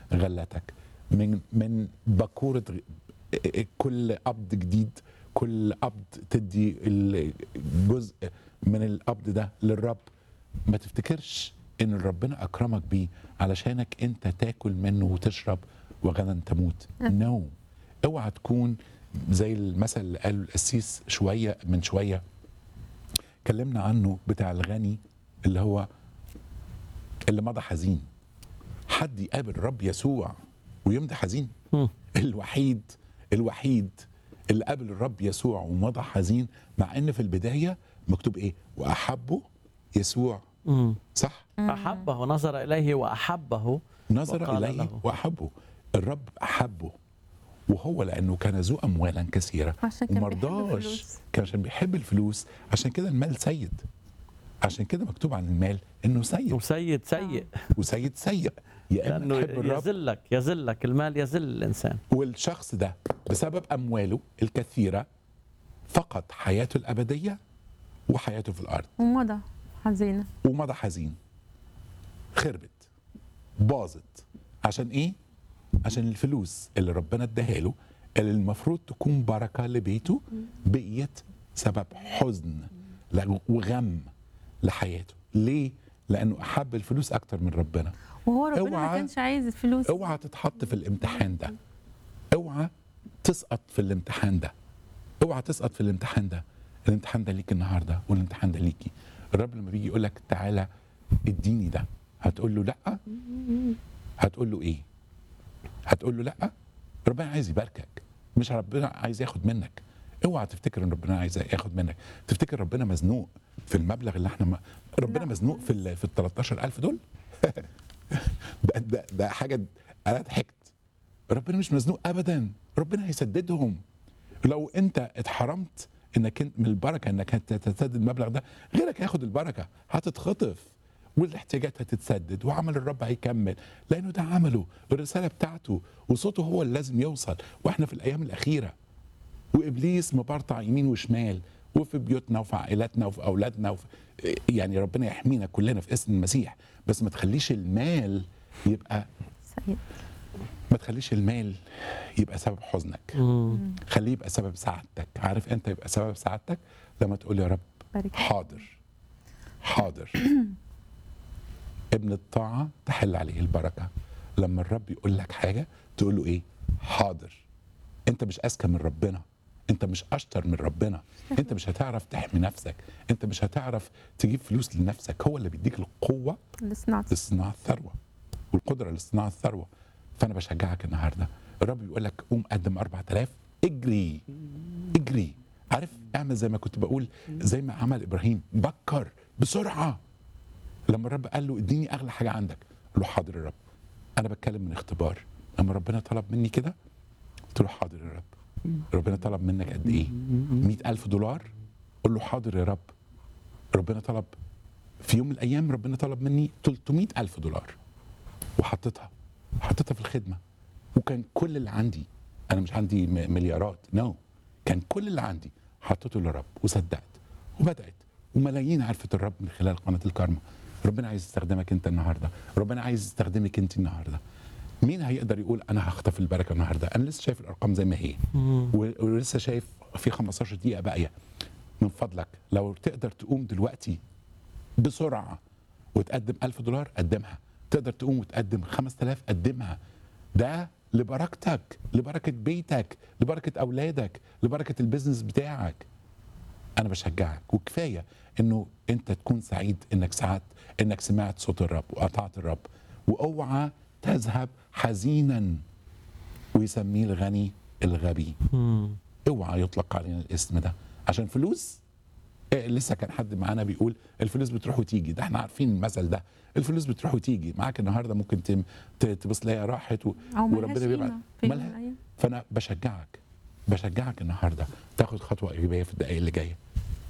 غلتك من من بكوره غ- كل قبض جديد كل قبض تدي الجزء من القبض ده للرب ما تفتكرش ان ربنا اكرمك بيه علشانك انت تاكل منه وتشرب وغدا تموت نو no. اوعى تكون زي المثل اللي قاله القسيس شويه من شويه كلمنا عنه بتاع الغني اللي هو اللي مضى حزين حد يقابل رب يسوع ويمضي حزين مم. الوحيد الوحيد اللي قابل الرب يسوع ومضى حزين مع ان في البدايه مكتوب ايه واحبه يسوع مم. صح أحبه ونظر إليه وأحبه نظر وقال اليه له. واحبه الرب احبه وهو لانه كان ذو اموالا كثيره عشان كان بيحب ومرضاش الفلوس. كان عشان بيحب الفلوس عشان كده المال سيد عشان كده مكتوب عن المال انه سيد وسيد سيء وسيد سيء يا اما لأنه تحب الرب يذلك يذلك المال يذل الإنسان والشخص ده بسبب امواله الكثيره فقد حياته الابديه وحياته في الارض ومضى حزينة ومضى حزين خربت باظت عشان ايه عشان الفلوس اللي ربنا اداها له اللي المفروض تكون بركه لبيته بقيت سبب حزن لا- وغم لحياته ليه لانه احب الفلوس اكتر من ربنا وهو ربنا ما اوعى- كانش عايز الفلوس اوعى تتحط في الامتحان ده اوعى تسقط في الامتحان ده اوعى تسقط في الامتحان ده الامتحان ده ليك النهارده والامتحان ده ليكي الرب لما بيجي يقول لك تعالى اديني ده هتقول له لا هتقول له ايه هتقول له لا ربنا عايز يباركك مش ربنا عايز ياخد منك اوعى تفتكر ان ربنا عايز ياخد منك تفتكر ربنا مزنوق في المبلغ اللي احنا ما ربنا لا. مزنوق في ال في ال 13000 دول ده ده ده حاجه انا ضحكت ربنا مش مزنوق ابدا ربنا هيسددهم لو انت اتحرمت انك انت من البركه انك هت- تسدد المبلغ ده غيرك هياخد البركه هتتخطف والاحتياجات هتتسدد وعمل الرب هيكمل لانه ده عمله الرساله بتاعته وصوته هو اللي لازم يوصل واحنا في الايام الاخيره وابليس مبرطع يمين وشمال وفي بيوتنا وفي عائلاتنا وفي اولادنا وفي يعني ربنا يحمينا كلنا في اسم المسيح بس ما تخليش المال يبقى سيد ما تخليش المال يبقى سبب حزنك مم. خليه يبقى سبب سعادتك عارف انت يبقى سبب سعادتك لما تقول يا رب بارك حاضر حاضر ابن الطاعة تحل عليه البركة لما الرب يقول لك حاجة تقول له ايه حاضر انت مش اذكى من ربنا انت مش اشطر من ربنا انت مش هتعرف تحمي نفسك انت مش هتعرف تجيب فلوس لنفسك هو اللي بيديك القوة لصناعة لصناعة الثروة والقدرة لصناعة الثروة فأنا بشجعك النهاردة الرب بيقول لك قوم قدم 4000 اجري اجري عارف اعمل زي ما كنت بقول زي ما عمل إبراهيم بكر بسرعة لما الرب قال له اديني أغلى حاجة عندك قال له حاضر يا رب أنا بتكلم من اختبار لما ربنا طلب مني كده قلت له حاضر يا رب ربنا طلب منك قد إيه 100000 دولار قول له حاضر يا رب ربنا طلب في يوم من الايام ربنا طلب مني 300 الف دولار وحطيتها حطيتها في الخدمه وكان كل اللي عندي انا مش عندي م- مليارات نو no. كان كل اللي عندي حطيته للرب وصدقت وبدات وملايين عرفت الرب من خلال قناه الكارما ربنا عايز يستخدمك انت النهارده ربنا عايز يستخدمك انت النهارده مين هيقدر يقول انا هخطف البركه النهارده انا لسه شايف الارقام زي ما هي مم. و- ولسه شايف في 15 دقيقه باقيه من فضلك لو تقدر تقوم دلوقتي بسرعه وتقدم 1000 دولار قدمها تقدر تقوم وتقدم 5000 قدمها ده لبركتك لبركه بيتك لبركه اولادك لبركه البيزنس بتاعك انا بشجعك وكفايه انه انت تكون سعيد انك سعدت انك سمعت صوت الرب وقطعت الرب واوعى تذهب حزينا ويسميه الغني الغبي مم. اوعى يطلق علينا الاسم ده عشان فلوس إيه لسه كان حد معانا بيقول الفلوس بتروح وتيجي ده احنا عارفين المثل ده الفلوس بتروح وتيجي معاك النهارده ممكن تم- ت- تبص لها راحت و... أو ملهاش وربنا بيبعت قيمة في يوم من مالها الأيام. فانا بشجعك بشجعك النهارده تاخد خطوه ايجابيه في الدقائق اللي جايه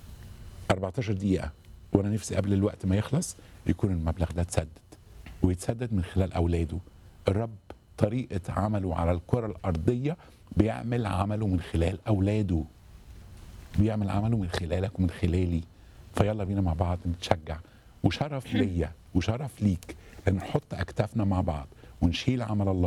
14 دقيقه وانا نفسي قبل الوقت ما يخلص يكون المبلغ ده اتسدد ويتسدد من خلال اولاده الرب طريقه عمله على الكره الارضيه بيعمل عمله من خلال اولاده بيعمل عمله من خلالك ومن خلالي فيلا بينا مع بعض نتشجع وشرف ليا وشرف ليك ان نحط اكتافنا مع بعض ونشيل عمل الله